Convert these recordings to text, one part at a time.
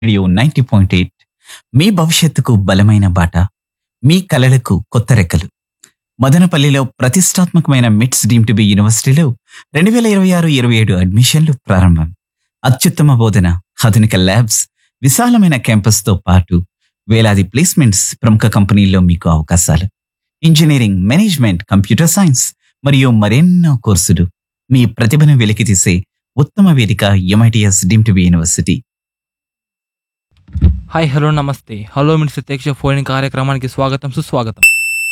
Radio ninety point eight మీ భవిష్యత్తుకు బలమైన బాట మీ కలలకు కొత్త రెక్కలు మదనపల్లిలో ప్రతిష్టాత్మకమైన మిట్స్ డీమ్ టు బి యూనివర్సిటీలో రెండు వేల ఇరవై ఆరు ఇరవై ఏడు అడ్మిషన్లు ప్రారంభం అత్యుత్తమ బోధన ఆధునిక ల్యాబ్స్ విశాలమైన క్యాంపస్తో పాటు వేలాది ప్లేస్మెంట్స్ ప్రముఖ కంపెనీల్లో మీకు అవకాశాలు ఇంజనీరింగ్ మేనేజ్మెంట్ కంప్యూటర్ సైన్స్ మరియు మరెన్నో కోర్సులు మీ ప్రతిభను వెలికితీసే ఉత్తమ వేదిక MITS deem to be university hi hello నమస్తే హలో మినిట్స్ ప్రత్యక్ష ఫోన్ కార్యక్రమానికి స్వాగతం సుస్వాగతం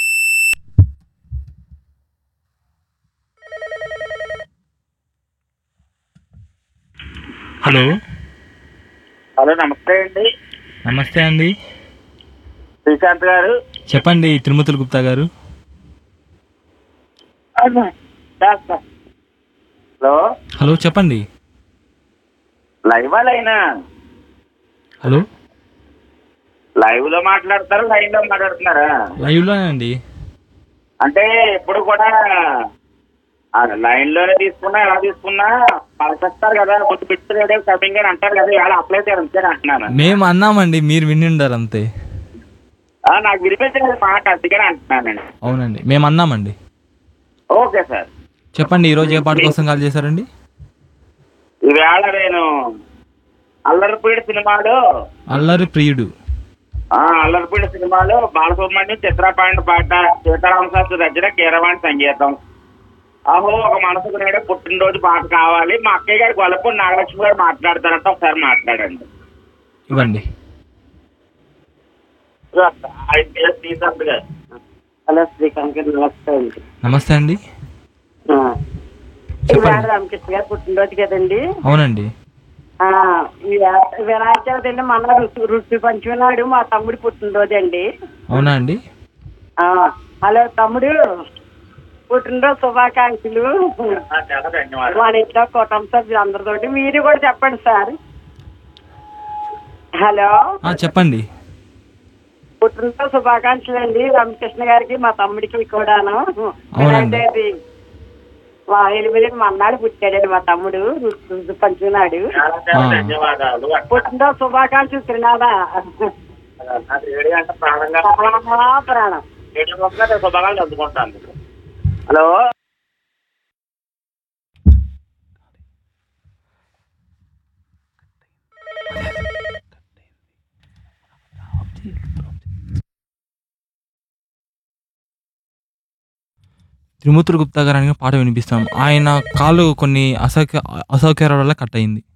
హలో హలో నమస్తే అండి నమస్తే అండి శ్రీకాంత్ గారు చెప్పండి తిరుమతుల గుప్తా గారు చేస్తా. హలో హలో చెప్పండి లైవ్ లైనా హలో లైవ్ లో మాట్లాడతారా లైవ్ లో మాట్లాడుతున్నారా లైవ్లోనే అండి అంటే ఇప్పుడు కూడా ఆ లైన్ లోనే తీసుకున్నా ఎలా తీసుకున్నా పలకొస్తారు కదా ముందు పెట్టుకునే కమింగ్ అని అంటారు కదా ఇలా అప్లై చేయాలి అంతే అంటున్నాను మేము అన్నామండి మీరు వినిండారు అంతే ఆ, నాకు వినిపించలేదు మాట అందుకని అంటున్నానండి అవునండి మేము అన్నామండి ఓకే సార్ చెప్పండి ఈరోజు ఏ పాట కోసం కాల్ చేశారండి ఈవేళ నేను అల్లరిపీడి సినిమాలో అల్లరి ప్రియుడు ఆ అల్లరిపీడి సినిమాలో బాలసుబ్రహ్మణ్యం చిత్రపాండ పాట సీతారామ శాస్త్రి రచన కీరవాణి సంగీతం అహో ఒక మనసుకు నేడే పుట్టినరోజు పాట కావాలి మా అక్కయ్య గారి గొల్లపూడి నాగలక్ష్మి గారు మాట్లాడతారంట ఒకసారి మాట్లాడండి ఇవ్వండి ఆయన పేరు శ్రీకాంత్ గారు హలో శ్రీకాంత్ గారు నమస్తే అండి నమస్తే అండి ఇవాళ చెప్పండి రామకృష్ణ గారు పుట్టినరోజు కదండి అవునండి ఆ, ఈ వే- వినాయక చవితి అండి మన ఋతు ఋతు పంచమి నాడు మా తమ్ముడు పుట్టినరోజు అండి అవునా అండి ఆ, హలో తమ్ముడు పుట్టినరోజు శుభాకాంక్షలు చాలా ధన్యవాదాలు మన ఇంట్లో కుటుంబ సభ్యులు అందరితోటి మీరు కూడా చెప్పండి సార్ హలో ఆ, చెప్పండి పుట్టినరోజు శుభాకాంక్షలు అండి రామకృష్ణ గారికి మా తమ్ముడికి కూడాను అవునండి. వినాయక చవితి మా ఎనిమిది మన్నాడు పుట్టాడండి మా తమ్ముడు ఋతు పంచమి నాడు చాలా చాలా ఆ. ధన్యవాదాలు పుట్టినరోజు శుభాకాంక్షలు తిరునాదా నాకు రేడియో అంటే ప్రాణంగా ప్రాణం రేడియో మొత్తం నేను శుభాకాంక్షలు అందుకుంటాను హలో త్రిమూర్తుల గుప్తా గారు అనే పాట వినిపిస్తాం ఆయన కాలు కొన్ని అసౌక్య అసౌకర్యాల వల్ల కట్ అయింది